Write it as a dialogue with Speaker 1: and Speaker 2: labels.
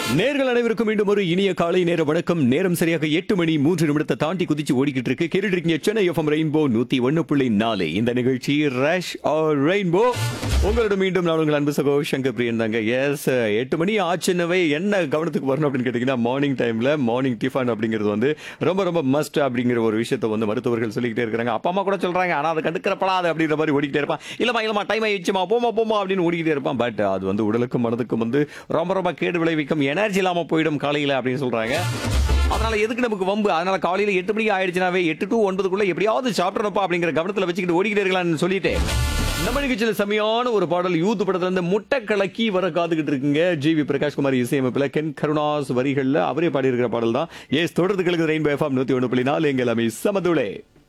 Speaker 1: நேர்கள் அனைவருக்கும் மீண்டும் ஒரு இனிய காலை நேர வணக்கம் நேரம் சரியாக எட்டு மணி மூன்று நிமிடத்தை தாண்டி குதிச்சு ஓடிக்கிட்டு இருக்கு கேட்டுட்டு இருக்கீங்க சென்னை எஃப்எம் ரெயின்போ நூத்தி ஒன்னு புள்ளி நாலு இந்த நிகழ்ச்சி ரஷ் ஆர் ரெயின்போ உங்களிடம் மீண்டும் நான் உங்கள் அன்பு சகோ சங்கர் பிரியன் தாங்க எஸ் எட்டு மணி ஆச்சுன்னவே என்ன கவனத்துக்கு வரணும் அப்படின்னு கேட்டீங்கன்னா மார்னிங் டைம்ல மார்னிங் டிஃபன் அப்படிங்கிறது வந்து ரொம்ப ரொம்ப மஸ்ட் அப்படிங்கிற ஒரு விஷயத்த வந்து மருத்துவர்கள் சொல்லிக்கிட்டே இருக்காங்க அப்பா அம்மா கூட சொல்றாங்க ஆனா அதை கண்டுக்கிறப்படாது அப்படின்ற மாதிரி ஓடிக்கிட்டே இருப்பான் இல்லமா இல்லமா டைம் ஆயிடுச்சுமா போமா போமா அப்படின்னு ஓடிக்கிட்டே இருப்பான் பட் அது வந்து உடலுக்கும் மனதுக்கும் வந்து ரொம்ப ரொம்ப கேடு விளைவிக்கும் எனர்ஜி இல்லாம போயிடும் காலையில அப்படின்னு சொல்றாங்க அதனால எதுக்கு நமக்கு வம்பு அதனால காலையில எட்டு மணிக்கு ஆயிடுச்சுனாவே எட்டு டு ஒன்பதுக்குள்ள எப்படியாவது சாப்பிடணும்ப்பா அப்படிங்கிற கவனத்துல வச்சுக்கிட்டு ஓடிக்கிட்டே இருக்கலாம்னு சொல்லிட்டு நம்ம நிகழ்ச்சியில செமையான ஒரு பாடல் யூத் படத்துல இருந்து முட்டை கலக்கி வர காத்துக்கிட்டு இருக்குங்க ஜி வி பிரகாஷ்குமார் இசையமைப்புல கென் கருணாஸ் வரிகள்ல அவரே பாடி இருக்கிற பாடல் தான் ஏஸ் தொடர்ந்து கிழக்கு ரெயின்போ எஃப்எம் நூத்தி ஒன்று புள்ளி நாலு எங்கள் அமை சமதுளே